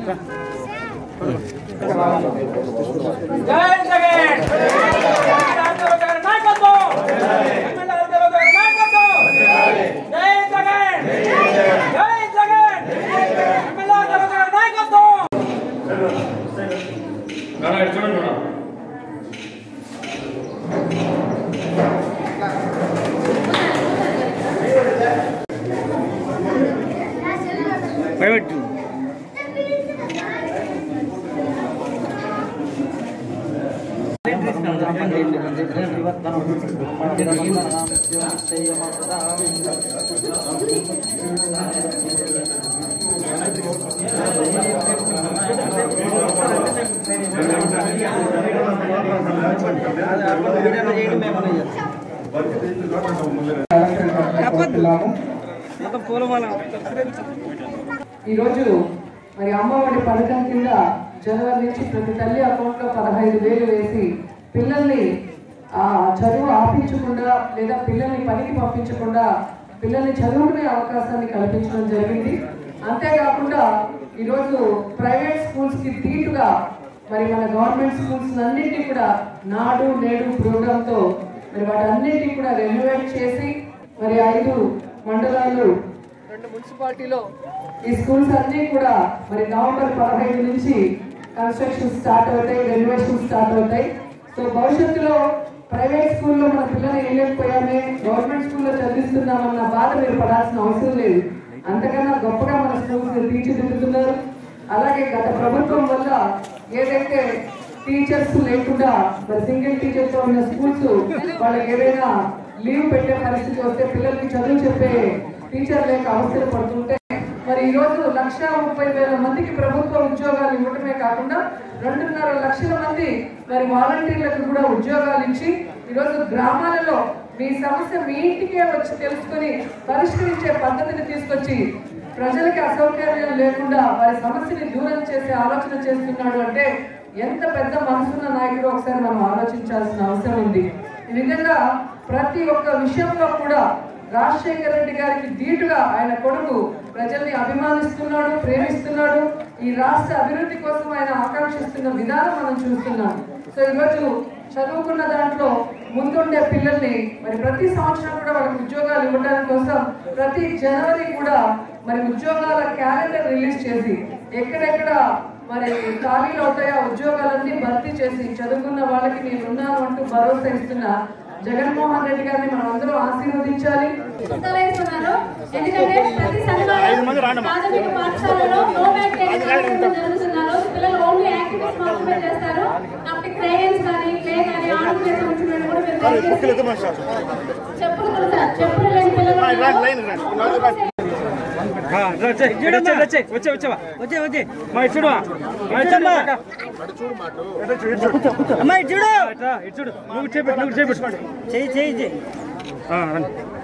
జై జగన్ రాజారావు గారి నాయకత్వం ఎమ్మెల్యే రాజారావు గారి నాయకత్వం జై జగన్ జై జగన్ ఎమ్మెల్యే రాజారావు గారి నాయకత్వం ప్రైవేట్ మొత్తం పూలమాల ఈరోజు మరి అమ్మఒడి పథకం కింద జనవరి నుంచి ప్రతి తల్లి అకౌంట్లో పదహైదు వేలు వేసి పిల్లల్ని ఆ చదువు ఆపించకుండా లేదా పిల్లల్ని పనికి పంపించకుండా పిల్లల్ని చదువుకునే అవకాశాన్ని కల్పించడం జరిగింది అంతేకాకుండా ఈరోజు ప్రైవేట్ స్కూల్స్కి ధీటుగా మరి మన గవర్నమెంట్ స్కూల్స్ అన్నింటినీ కూడా నాడు నేడు ప్రోగ్రాంతో మరి వాటన్నింటినీ కూడా రెన్యువేట్ చేసి మరి ఐదు మండలాలు రెండు మున్సిపాలిటీలో ఈ స్కూల్స్ అన్ని కూడా మరి నవంబర్ పదహైదు నుంచి కన్స్ట్రక్షన్ స్టార్ట్ అవుతాయి రెనోవేషన్ స్టార్ట్ అవుతాయి సో భవిష్యత్తులో ప్రైవేట్ స్కూల్లో మన పిల్లలు వేయలేకపోయామే గవర్నమెంట్ స్కూల్లో చదివిస్తున్నామన్న బాధ మీరు పడాల్సిన అవసరం లేదు అంతకన్నా గొప్పగా మన స్కూల్స్ తీర్చిదిద్దుతున్నారు అలాగే గత ప్రభుత్వం వల్ల ఏదైతే టీచర్స్ లేకుండా మరి సింగిల్ టీచర్తో ఉన్న స్కూల్స్ వాళ్ళకి ఏదైనా లీవ్ పెట్టే పరిస్థితి వస్తే పిల్లలకి చదువు చెప్పే టీచర్ లేక అవసరం పడుతుంటే మరి ఈ రోజు లక్ష ముప్పై వేల మందికి ప్రభుత్వ ఉద్యోగాలు ఇవ్వడమే కాకుండా రెండున్నర లక్షల మంది మరి వాలంటీర్లకు కూడా ఉద్యోగాలు ఇచ్చి ఈరోజు గ్రామాలలో మీ సమస్య మీ ఇంటికే వచ్చి తెలుసుకొని పరిష్కరించే పద్ధతిని తీసుకొచ్చి ప్రజలకి అసౌకర్యం లేకుండా వారి సమస్యని దూరం చేసే ఆలోచన చేస్తున్నాడు అంటే ఎంత పెద్ద మనసున్న నాయకుడు ఒకసారి మనం ఆలోచించాల్సిన అవసరం ఉంది ఈ విధంగా ప్రతి ఒక్క విషయంలో కూడా రాజశేఖర రెడ్డి గారికి ధీటుగా ఆయన కొడుకు ప్రజల్ని అభిమానిస్తున్నాడు ప్రేమిస్తున్నాడు ఈ రాష్ట్ర అభివృద్ధి కోసం ఆయన ఆకాంక్షిస్తున్న విధానం మనం చూస్తున్నాం సో ఈరోజు చదువుకున్న దాంట్లో ముందుండే పిల్లల్ని మరి ప్రతి సంవత్సరం కూడా వాళ్ళకి ఉద్యోగాలు ఇవ్వడానికి కోసం ప్రతి జనవరి కూడా మరి ఉద్యోగాల క్యాలెండర్ రిలీజ్ చేసి ఎక్కడెక్కడ మరి ఖాళీలు అవుతాయో ఆ ఉద్యోగాలన్నీ భర్తీ చేసి చదువుకున్న వాళ్ళకి నేను ఉన్నాను అంటూ భరోసా ఇస్తున్న జగన్మోహన్ రెడ్డి గారిని మనం అందరూ ఆశీర్వదించాలి విస్తరిస్తున్నారు. ఎందుకంటే ప్రతి శనివారం ప్రాథమిక పాఠశాలలో నో బ్యాగ్ ట్రైనింగ్ కార్యక్రమం జరుగుతున్నారు పిల్లలు ఓన్లీ యాక్టివిటీస్ మాత్రమే చేస్తారు కాబట్టి క్రేయన్స్ కానీ ప్లే కానీ ఆడుకునే సంవత్సరం కూడా మీరు దయచేసి చెప్పులు కూడా సార్ చెప్పులు లేని పిల్లలు వచ్చే వచ్చే వచ్చే వచ్చేవా వచ్చే వచ్చే మా ఇటు చూడు మా ఇటు చూడు అమ్మా ఇటు చూడు ఇటు చూడు నువ్వు చేపెట్టు నువ్వు చేపెట్టు చేయి చేయి చేయి రండి